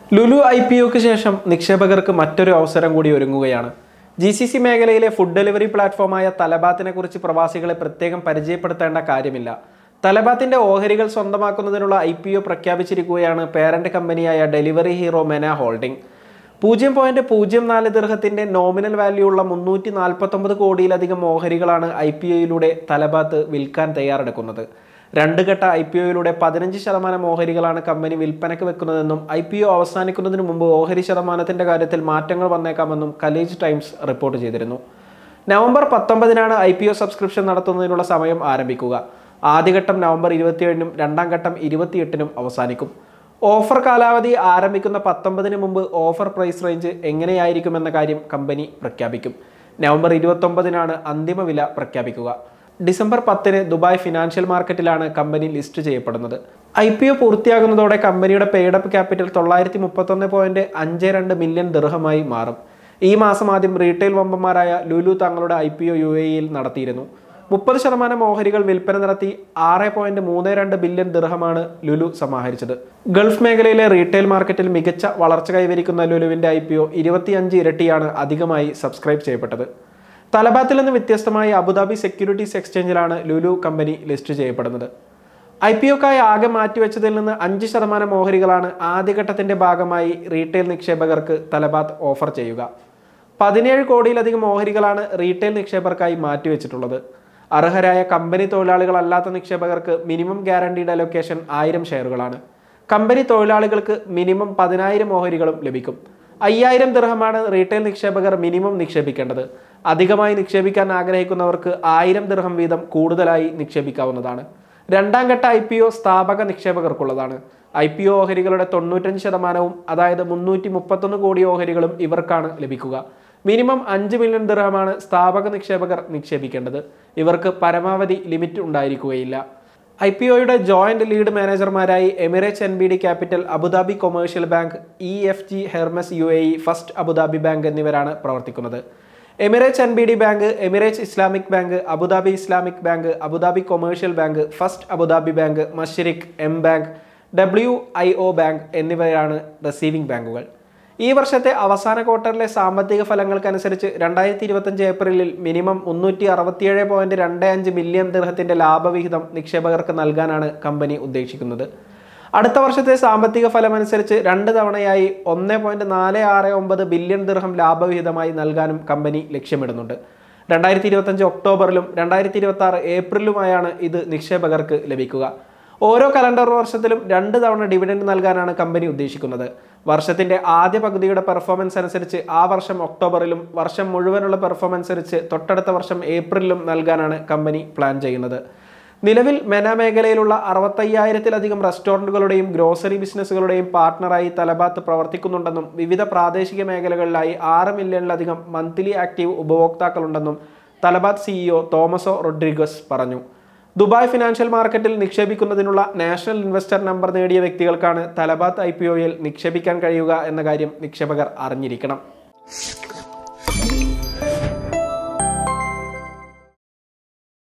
Lulu I P ഒക്ക് ശേഷം നിക്ഷേപകർക്ക് മറ്റൊരു അവസരം കൂടി ഒരുങ്ങുകയാണ് ജി സി സി മേഖലയിലെ ഫുഡ് ഡെലിവറി പ്ലാറ്റ്ഫോമായ തലബാത്തിനെ കുറിച്ച് പ്രവാസികളെ പ്രത്യേകം പരിചയപ്പെടുത്തേണ്ട കാര്യമില്ല തലബാത്തിന്റെ ഓഹരികൾ സ്വന്തമാക്കുന്നതിനുള്ള ഐ പി ഒ പ്രഖ്യാപിച്ചിരിക്കുകയാണ് പേരന്റ് കമ്പനിയായ ഡെലിവറി ഹീറോ മെന ഹോൾഡിംഗ് പൂജ്യം പോയിന്റ് പൂജ്യം നാല് ദീർഘത്തിന്റെ നോമിനൽ വാല്യൂ ഉള്ള മുന്നൂറ്റി നാൽപ്പത്തൊമ്പത് കോടിയിലധികം ഓഹരികളാണ് ഐ പി ഒയിലൂടെ തലബാത്ത് വിൽക്കാൻ തയ്യാറെടുക്കുന്നത് രണ്ട് ഘട്ട ഐ പി ഒയിലൂടെ പതിനഞ്ച് ശതമാനം ഓഹരികളാണ് കമ്പനി വിൽപ്പനയ്ക്ക് വെക്കുന്നതെന്നും ഐ പി ഒ അവസാനിക്കുന്നതിന് മുമ്പ് ഓഹരി ശതമാനത്തിന്റെ കാര്യത്തിൽ മാറ്റങ്ങൾ വന്നേക്കാമെന്നും കലേജ് ടൈംസ് റിപ്പോർട്ട് ചെയ്തിരുന്നു നവംബർ പത്തൊമ്പതിനാണ് ഐ പി ഒ സബ്സ്ക്രിപ്ഷൻ നടത്തുന്നതിനുള്ള സമയം ആരംഭിക്കുക ആദ്യഘട്ടം നവംബർ ഇരുപത്തിയേഴിനും രണ്ടാം ഘട്ടം ഇരുപത്തിയെട്ടിനും അവസാനിക്കും ഓഫർ കാലാവധി ആരംഭിക്കുന്ന പത്തൊമ്പതിന് മുമ്പ് ഓഫർ പ്രൈസ് റേഞ്ച് എങ്ങനെയായിരിക്കുമെന്ന കാര്യം കമ്പനി പ്രഖ്യാപിക്കും നവംബർ ഇരുപത്തൊമ്പതിനാണ് അന്തിമ വില പ്രഖ്യാപിക്കുക ഡിസംബർ പത്തിന് ദുബായ് ഫിനാൻഷ്യൽ മാർക്കറ്റിലാണ് കമ്പനി ലിസ്റ്റ് ചെയ്യപ്പെടുന്നത് ഐ പി ഒ പൂർത്തിയാകുന്നതോടെ കമ്പനിയുടെ പെയ്ഡപ്പ് ക്യാപിറ്റൽ തൊള്ളായിരത്തി മുപ്പത്തൊന്ന് പോയിന്റ് അഞ്ച് രണ്ട് മില്യൺ ദൃഹമായി മാറും ഈ മാസം ആദ്യം റീറ്റെയിൽ വമ്പന്മാരായ ലുലു തങ്ങളുടെ ഐ പി ഒ യു എയിൽ നടത്തിയിരുന്നു മുപ്പത് ശതമാനം ഓഹരികൾ വിൽപ്പന നടത്തി ആറ് പോയിന്റ് മൂന്ന് രണ്ട് ബില്യൺ ദിർഹമാണ് ലുലു സമാഹരിച്ചത് ഗൾഫ് മേഖലയിലെ റീറ്റെയിൽ മാർക്കറ്റിൽ മികച്ച വളർച്ച കൈവരിക്കുന്ന ലുലുവിന്റെ ഐ പി ഒ ഇരുപത്തിയഞ്ച് ഇരട്ടിയാണ് അധികമായി സബ്സ്ക്രൈബ് ചെയ്യപ്പെട്ടത് തലബാത്തിൽ നിന്ന് വ്യത്യസ്തമായി അബുദാബി സെക്യൂരിറ്റീസ് എക്സ്ചേഞ്ചിലാണ് ലുലു കമ്പനി ലിസ്റ്റ് ചെയ്യപ്പെടുന്നത് ഐ പി ഒക്കായി ആകെ മാറ്റിവെച്ചതിൽ നിന്ന് അഞ്ച് ശതമാനം ഓഹരികളാണ് ആദ്യഘട്ടത്തിന്റെ ഭാഗമായി റീറ്റെയിൽ നിക്ഷേപകർക്ക് തലബാത്ത് ഓഫർ ചെയ്യുക പതിനേഴ് കോടിയിലധികം ഓഹരികളാണ് റീറ്റെയിൽ നിക്ഷേപകർക്കായി മാറ്റിവെച്ചിട്ടുള്ളത് അർഹരായ കമ്പനി തൊഴിലാളികളല്ലാത്ത നിക്ഷേപകർക്ക് മിനിമം ഗ്യാരണ്ടീഡ് അലൊക്കേഷൻ ആയിരം ഷെയറുകളാണ് കമ്പനി തൊഴിലാളികൾക്ക് മിനിമം പതിനായിരം ഓഹരികളും ലഭിക്കും അയ്യായിരം ദിർഹമാണ് റീറ്റെയിൽ നിക്ഷേപകർ മിനിമം നിക്ഷേപിക്കേണ്ടത് അധികമായി നിക്ഷേപിക്കാൻ ആഗ്രഹിക്കുന്നവർക്ക് ആയിരം ദിർഹം വീതം കൂടുതലായി നിക്ഷേപിക്കാവുന്നതാണ് രണ്ടാം ഘട്ട ഐ പി ഒ സ്ഥാപക നിക്ഷേപകർക്കുള്ളതാണ് ഐ പി ഒ ഓഹരികളുടെ തൊണ്ണൂറ്റഞ്ച് ശതമാനവും അതായത് മുന്നൂറ്റി മുപ്പത്തൊന്ന് കോടി ഓഹരികളും ഇവർക്കാണ് ലഭിക്കുക മിനിമം അഞ്ച് മില്യൺ ദിർഹമാണ് സ്ഥാപക നിക്ഷേപകർ നിക്ഷേപിക്കേണ്ടത് ഇവർക്ക് പരമാവധി ലിമിറ്റ് ഉണ്ടായിരിക്കുകയില്ല ഐ പി ഒയുടെ ജോയിന്റ് ലീഡ് മാനേജർമാരായി Emirates N B D capital Abu Dhabi commercial bank E F G Hermes U A E first Abu Dhabi bank എന്നിവരാണ് പ്രവർത്തിക്കുന്നത് Emirates N B D bank Emirates Islamic bank Abu Dhabi Islamic bank Abu Dhabi commercial bank first Abu Dhabi bank Mashreq M bank W I O bank എന്നിവയാണ് receiving ബാങ്കുകൾ ഈ വർഷത്തെ അവസാന ക്വാർട്ടറിലെ സാമ്പത്തിക ഫലങ്ങൾക്കനുസരിച്ച് രണ്ടായിരത്തി ഇരുപത്തഞ്ച് ഏപ്രിലിൽ മിനിമം മുന്നൂറ്റി അറുപത്തിയേഴ് പോയിന്റ് രണ്ട് അഞ്ച് മില്യൺ ദിർഹത്തിന്റെ ലാഭവിഹിതം നിക്ഷേപകർക്ക് നൽകാനാണ് കമ്പനി ഉദ്ദേശിക്കുന്നത് അടുത്ത വർഷത്തെ സാമ്പത്തിക ഫലം അനുസരിച്ച് രണ്ട് തവണയായി ഒന്ന് പോയിന്റ് നാല് ആറ് ഒമ്പത് ബില്യൺ ദിർഹം ലാഭവിഹിതമായി നൽകാനും കമ്പനി ലക്ഷ്യമിടുന്നുണ്ട് രണ്ടായിരത്തി ഇരുപത്തഞ്ച് ഒക്ടോബറിലും രണ്ടായിരത്തി ഇരുപത്തി ആറ് ഏപ്രിലുമായാണ് ഇത് നിക്ഷേപകർക്ക് ലഭിക്കുക ഓരോ കലണ്ടർ വർഷത്തിലും രണ്ട് തവണ ഡിവിഡൻഡ് നൽകാനാണ് കമ്പനി ഉദ്ദേശിക്കുന്നത് വർഷത്തിന്റെ ആദ്യ പകുതിയുടെ പെർഫോമൻസ് അനുസരിച്ച് ആ വർഷം ഒക്ടോബറിലും വർഷം മുഴുവനുള്ള പെർഫോമൻസ് അനുസരിച്ച് തൊട്ടടുത്ത വർഷം ഏപ്രിലിലും നൽകാനാണ് കമ്പനി പ്ലാൻ ചെയ്യുന്നത് നിലവിൽ മെന മേഖലയിലുള്ള അറുപത്തയ്യായിരത്തിലധികം റെസ്റ്റോറൻറ്റുകളുടെയും ഗ്രോസറി ബിസിനസ്സുകളുടെയും പാർട്ട്ണറായി തലബാത്ത് പ്രവർത്തിക്കുന്നുണ്ടെന്നും വിവിധ പ്രാദേശിക മേഖലകളിലായി ആറ് മില്യണിലധികം മന്ത്ലി ആക്റ്റീവ് ഉപഭോക്താക്കളുണ്ടെന്നും തലബാത്ത് സിഇഒ തോമസോ റൊഡ്രിഗസ് പറഞ്ഞു ദുബായ് ഫിനാൻഷ്യൽ മാർക്കറ്റിൽ നിക്ഷേപിക്കുന്നതിനുള്ള നാഷണൽ ഇൻവെസ്റ്റർ നമ്പർ നേടിയ വ്യക്തികൾക്കാണ് തലബാത്ത് ഐ പി ഒയിൽ നിക്ഷേപിക്കാൻ കഴിയുക എന്ന കാര്യം നിക്ഷേപകർ അറിഞ്ഞിരിക്കണം